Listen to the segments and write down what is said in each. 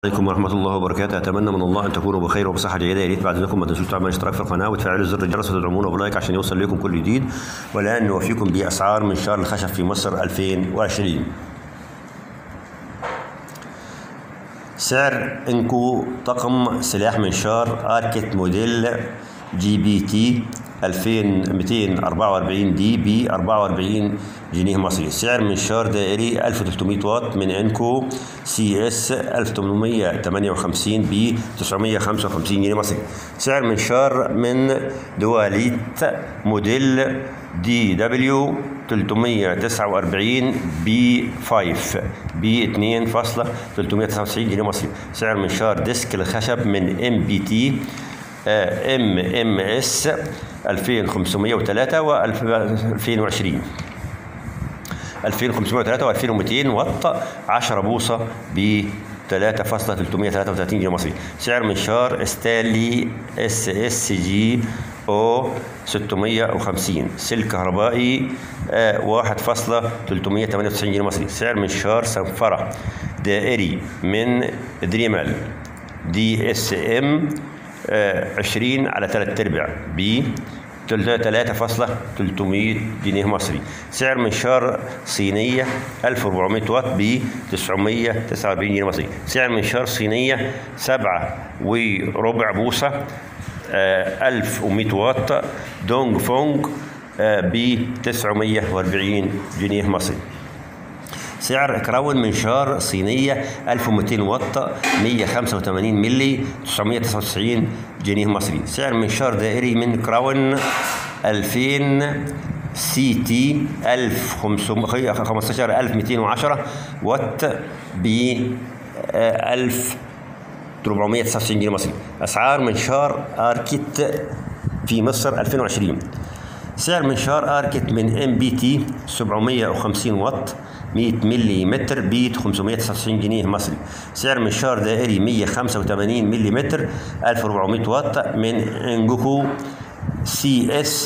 عليكم ورحمة الله وبركاته أتمنى من الله أن تكونوا بخير وبصحة جيدة يا ريت بعد إذنكم ما تنسوش تعملوا اشتراك في القناة وتفعلوا زر الجرس وتدعمونا بلايك عشان يوصل لكم كل جديد والآن نوفيكم بأسعار منشار الخشب في مصر 2020 سعر انكو طقم سلاح منشار اركت موديل جي بي تي 2244 دي ب 44 جنيه مصري سعر منشار دائري 1300 واط من انكو سي اس 1858 ب 955 جنيه مصري سعر منشار من دواليت موديل دي دبليو 349 بي 5 ب 2.399 جنيه مصري سعر منشار ديسك الخشب من ام بي تي ام ام اس 2503 و 2020 2503 و2200 واط 10 بوصه ب 3.333 جنيه مصري سعر منشار ستانلي اس اس جي او 650 سلك كهربائي 1.398 جنيه مصري سعر منشار صنفره دائري من دريمل دي اس ام 20 على 3 ارباع ب 3.300 جنيه مصري سعر منشار صينية 1400 واط ب 949 جنيه مصري سعر منشار صينية 7 وربع بوصة 1100 واط دونج فونج ب 940 جنيه مصري سعر كراون منشار صينية 1200 واط 185 ملي 999 جنيه مصري سعر منشار دائري من كراون 2000 سي تي 1500 15210 واط ب 1000 499 جنيه مصري اسعار منشار اركيت في مصر 2020 سعر منشار اركت من ام بي تي 750 واط 100 ملي متر ب 599 جنيه مصري سعر منشار دائري 185 ملي متر 1400 واط من انجوكو سي اس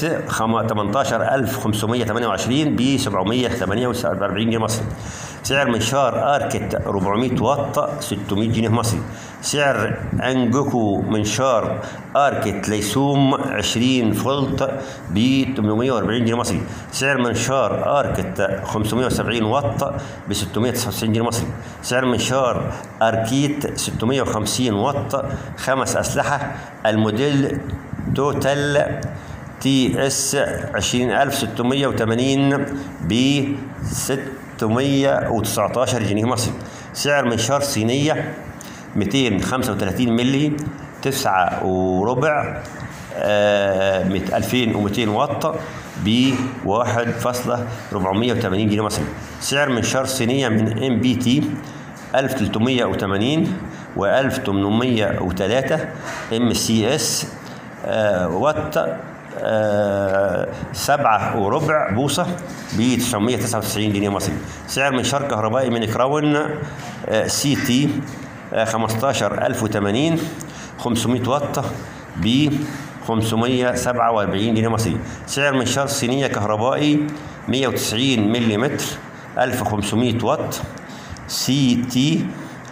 18528 ب 748 جنيه مصري سعر منشار اركت 400 واط 600 جنيه مصري سعر انجوكو منشار اركت ليسوم 20 فولت ب 840 جنيه مصري سعر منشار اركت 570 واط ب 699 جنيه مصري سعر منشار اركيت 650 واط خمس اسلحه الموديل توتال تي اس 20680 ب 619 جنيه مصري سعر منشار صينية 235 ملي 9 وربع آه 2200 واط ب 1.480 جنيه مصري سعر منشار صينية من ام بي تي 1380 و 1803 ام سي اس آه واط آه سبعة وربع بوصة ب 999 جنيه مصري سعر منشار كهربائي من كراون آه سي تي آه 15080 500 واط ب 547 جنيه مصري سعر منشار صينية كهربائي 190 ملم 1500 واط سي تي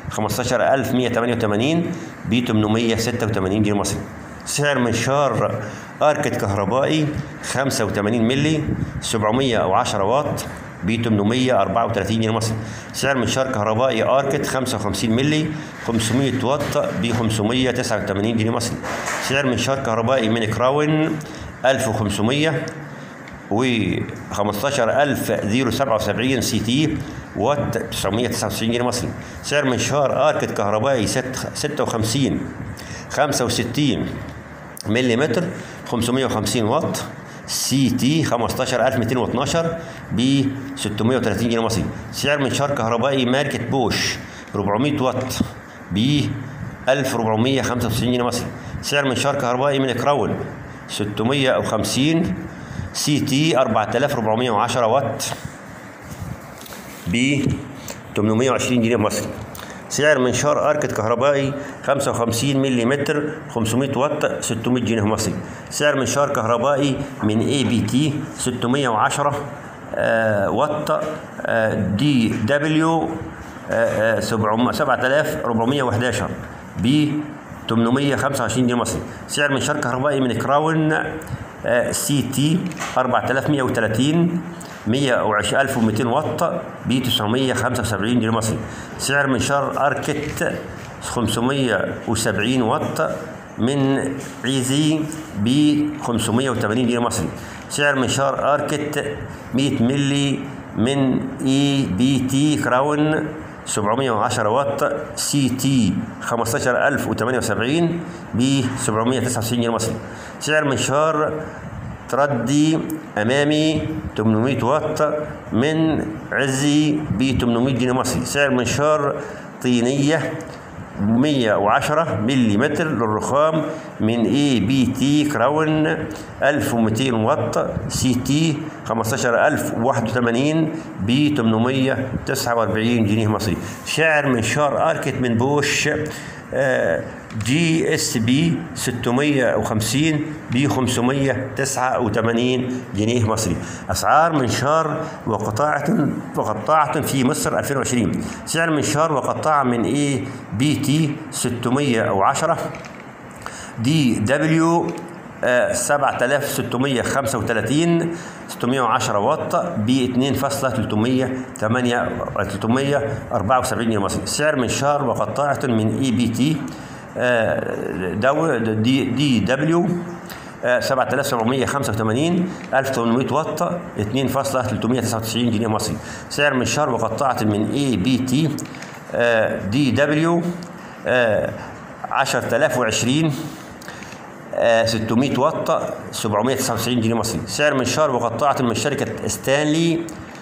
15188 ب 886 جنيه مصري سعر منشار اركت كهربائي 85 ملي 710 واط ب 834 جنيه مصري سعر منشار كهربائي اركت 55 ملي 500 واط ب 589 جنيه مصري سعر منشار كهربائي من كراون 1500 و 15077 سي تي وات 999 جنيه مصري سعر منشار اركت كهربائي 56 65 ملم 550 واط سي تي 15212 ب 630 جنيه مصري سعر منشار كهربائي ماركة بوش 400 واط ب 1495 جنيه مصري سعر منشار كهربائي من كراون 650 سي تي 4410 واط ب 820 جنيه مصري سعر منشار اركت كهربائي 55 ملم 500 واط 600 جنيه مصري سعر منشار كهربائي من اي بي تي 610 آه واط آه دي دبليو آه، آه، 700 7411 ب 825 جنيه مصري سعر منشار كهربائي من كراون آه، سي تي 4130 120200 واط ب 975 جنيه مصري سعر منشار اركت 570 واط من عيزي ب 580 جنيه مصري سعر منشار اركت 100 ملي من اي بي تي كراون 710 واط سي تي 15078 ب 799 جنيه مصري سعر منشار تردي امامي 800 واط من عزي ب 800 جنيه مصري سعر منشار طينيه 110 ملم للرخام من اي بي تي كراون 1200 واط سي تي 15081 ب 849 جنيه مصري سعر منشار اركت من بوش آه، جي اس بي 650 ب 589 جنيه مصري اسعار منشار وقطاعة وقطاعة في مصر 2020 سعر منشار وقطاعة من اي بي تي 610 دي دبليو آه، 7635 610 واط ب 2.374 جنيه مصري سعر منشار وقطاعة من اي بي تي دو دي, دي دبليو آه، 7785 1800 واط 2.399 جنيه مصري سعر منشار وقطاعة من اي بي تي دي دبليو 10020 آه، 600 واط 799 جنيه مصري سعر منشار وقطاعة من شركة ستانلي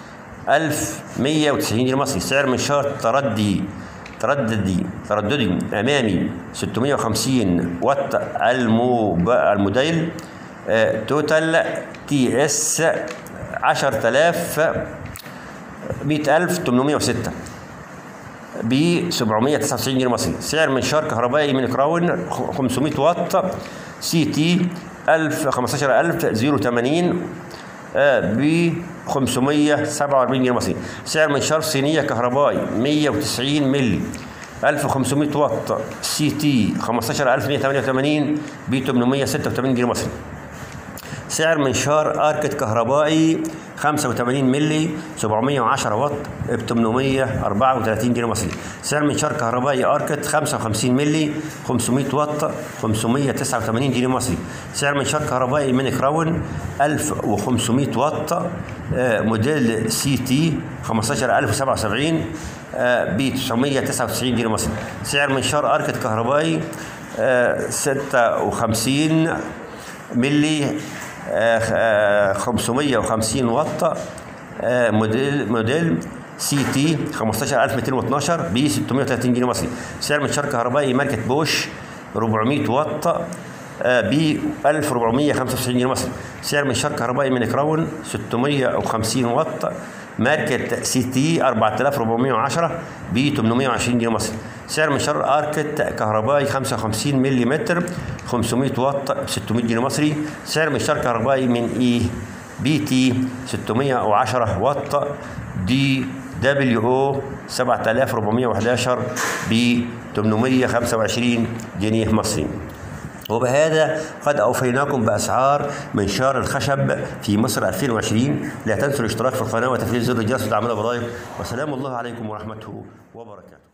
1190 جنيه مصري سعر منشار تردي ترددي ترددي امامي 650 واط الموب الموديل آه، توتال تي اس 10000 100806 ب 799 جنيه مصري سعر منشار كهربائي من كراون 500 واط سي تي 1000 15080 ب 547 جنيه مصري سعر منشار صينيه كهربائي 190 ملي 1500 واط سي تي 15188 ب 886 جنيه مصري سعر منشار اركت كهربائي 85 ملي 710 واط ب 834 جنيه مصري سعر منشار كهربائي اركت 55 ملي 500 واط 589 جنيه مصري سعر منشار كهربائي من كراون 1500 واط آه، موديل سي تي 15077 ب 999 جنيه مصري سعر منشار اركت كهربائي آه، 56 ملي آه، آه، 550 واط آه، موديل موديل سي تي 15212 ب 630 جنيه مصري سعر منشار كهربائي ماركة بوش 400 واط ب 1495 جنيه مصري سعر منشار كهربائي من كراون 650 واط ماركة سي تي 4410 ب 820 جنيه مصري سعر منشار اركت كهربائي 55 ملم 500 واط 600 جنيه مصري سعر منشار كهربائي من اي بي تي 610 واط دي دبليو او 7411 ب 825 جنيه مصري وبهذا قد أوفيناكم بأسعار منشار الخشب في مصر 2020 لا تنسوا الاشتراك في القناة وتفعيل زر الجرس ودعمنا بلايك وسلام الله عليكم ورحمته وبركاته